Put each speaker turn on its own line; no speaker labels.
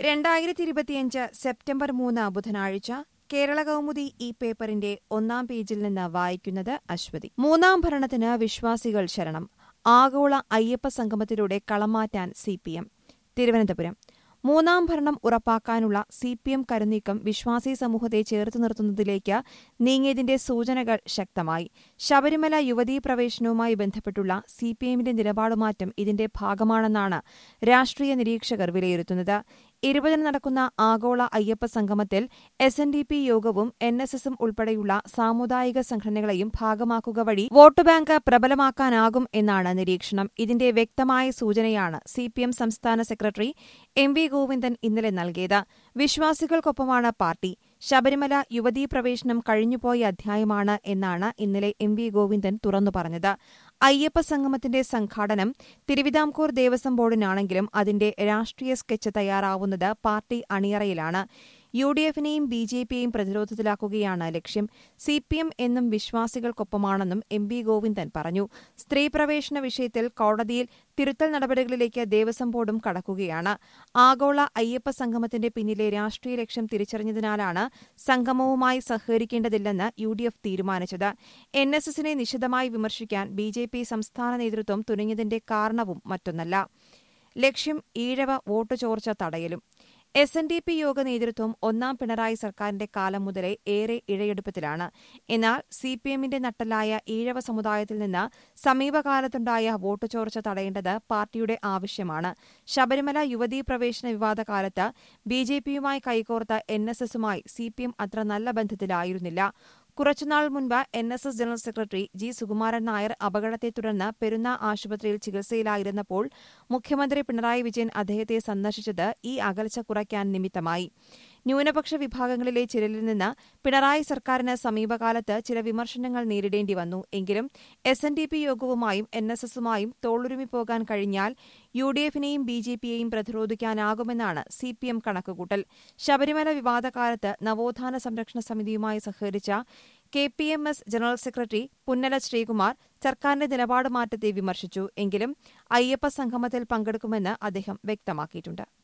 രണ്ടായിരത്തി ഇരുപത്തിയഞ്ച് സെപ്റ്റംബർ മൂന്ന് ബുധനാഴ്ച കേരള കൗമുദി ഈ പേപ്പറിന്റെ ഒന്നാം പേജിൽ നിന്ന് വായിക്കുന്നത് അശ്വതി മൂന്നാം ഭരണത്തിന് വിശ്വാസികൾ ശരണം ആഗോള അയ്യപ്പ സംഗമത്തിലൂടെ കളം മാറ്റാൻ സി പി എം തിരുവനന്തപുരം മൂന്നാം ഭരണം ഉറപ്പാക്കാനുള്ള സി പി എം കരുനീക്കം വിശ്വാസി സമൂഹത്തെ ചേർത്ത് നിർത്തുന്നതിലേക്ക് നീങ്ങിയതിന്റെ സൂചനകൾ ശക്തമായി ശബരിമല യുവതീ പ്രവേശനവുമായി ബന്ധപ്പെട്ടുള്ള സി പി എമ്മിന്റെ നിലപാടുമാറ്റം ഇതിന്റെ ഭാഗമാണെന്നാണ് രാഷ്ട്രീയ നിരീക്ഷകർ വിലയിരുത്തുന്നത് ഇരുപതിന് നടക്കുന്ന ആഗോള അയ്യപ്പ സംഗമത്തിൽ എസ് എൻ ഡി പി യോഗവും എൻ എസ് എസും ഉൾപ്പെടെയുള്ള സാമുദായിക സംഘടനകളെയും ഭാഗമാക്കുക വഴി വോട്ട് ബാങ്ക് പ്രബലമാക്കാനാകും എന്നാണ് നിരീക്ഷണം ഇതിന്റെ വ്യക്തമായ സൂചനയാണ് സി പി എം സംസ്ഥാന സെക്രട്ടറി എം വി ഗോവിന്ദൻ ഇന്നലെ നൽകിയത് വിശ്വാസികൾക്കൊപ്പമാണ് പാർട്ടി ശബരിമല യുവതീ പ്രവേശനം കഴിഞ്ഞുപോയ അധ്യായമാണ് എന്നാണ് ഇന്നലെ എം വി ഗോവിന്ദൻ തുറന്നു പറഞ്ഞത് അയ്യപ്പ സംഗമത്തിന്റെ സംഘാടനം തിരുവിതാംകൂർ ദേവസ്വം ബോർഡിനാണെങ്കിലും അതിന്റെ രാഷ്ട്രീയ സ്കെച്ച് തയ്യാറാവുന്നത് പാർട്ടി അണിയറയിലാണ് യു ഡി എഫിനെയും ബി ജെ പിയെയും പ്രതിരോധത്തിലാക്കുകയാണ് ലക്ഷ്യം സി പി എം എന്നും വിശ്വാസികൾക്കൊപ്പമാണെന്നും എം വി ഗോവിന്ദൻ പറഞ്ഞു സ്ത്രീ പ്രവേശന വിഷയത്തിൽ കോടതിയിൽ തിരുത്തൽ നടപടികളിലേക്ക് ദേവസ്വം ബോർഡും കടക്കുകയാണ് ആഗോള അയ്യപ്പ സംഗമത്തിന്റെ പിന്നിലെ രാഷ്ട്രീയ ലക്ഷ്യം തിരിച്ചറിഞ്ഞതിനാലാണ് സംഗമവുമായി സഹകരിക്കേണ്ടതില്ലെന്ന് യു ഡി എഫ് തീരുമാനിച്ചത് എൻ എസ് എസിനെ നിശിതമായി വിമർശിക്കാൻ ബി ജെ പി സംസ്ഥാന നേതൃത്വം തുനിഞ്ഞതിന്റെ കാരണവും മറ്റൊന്നല്ല ലക്ഷ്യം ഈഴവ വോട്ട് ചോർച്ച തടയലും എസ് എൻ ഡി പി യോഗ നേതൃത്വം ഒന്നാം പിണറായി സർക്കാരിന്റെ കാലം മുതലേ ഏറെ ഇഴയെടുപ്പത്തിലാണ് എന്നാൽ സി പി എമ്മിന്റെ നട്ടലായ ഈഴവ സമുദായത്തിൽ നിന്ന് സമീപകാലത്തുണ്ടായ വോട്ട് ചോർച്ച തടയേണ്ടത് പാർട്ടിയുടെ ആവശ്യമാണ് ശബരിമല യുവതീ പ്രവേശന വിവാദ കാലത്ത് ബി ജെ പിയുമായി കൈകോർത്ത എൻ എസ് എസുമായി സി പി എം അത്ര നല്ല ബന്ധത്തിലായിരുന്നില്ല കുറച്ചുനാൾ മുൻപ് N S S general secretary G Sukumaran Nair അപകടത്തെ തുടർന്ന് പെരുന്ന ആശുപത്രിയിൽ ചികിത്സയിലായിരുന്നപ്പോൾ മുഖ്യമന്ത്രി പിണറായി വിജയൻ അദ്ദേഹത്തെ സന്ദർശിച്ചത് ഈ അകൽച്ച കുറയ്ക്കാൻ നിമിത്തമായി ന്യൂനപക്ഷ വിഭാഗങ്ങളിലെ ചിലരിൽ നിന്ന് പിണറായി സർക്കാരിന് സമീപകാലത്ത് ചില വിമർശനങ്ങൾ നേരിടേണ്ടി വന്നു എങ്കിലും എസ് എൻ ഡി പി യോഗവുമായും എൻ എസ് എസുമായും തോളുരുമി പോകാൻ കഴിഞ്ഞാൽ യു ഡി എഫിനെയും ബി ജെ പിയെയും പ്രതിരോധിക്കാനാകുമെന്നാണ് സി പി എം കണക്കുകൂട്ടൽ ശബരിമല വിവാദകാലത്ത് നവോത്ഥാന സംരക്ഷണ സമിതിയുമായി സഹകരിച്ച K P M S general secretary Punnala Sreekumar സർക്കാരിന്റെ നിലപാട് മാറ്റത്തെ വിമർശിച്ചു എങ്കിലും അയ്യപ്പ സംഗമത്തിൽ പങ്കെടുക്കുമെന്ന് അദ്ദേഹം വ്യക്തമാക്കിയിട്ടുണ്ട്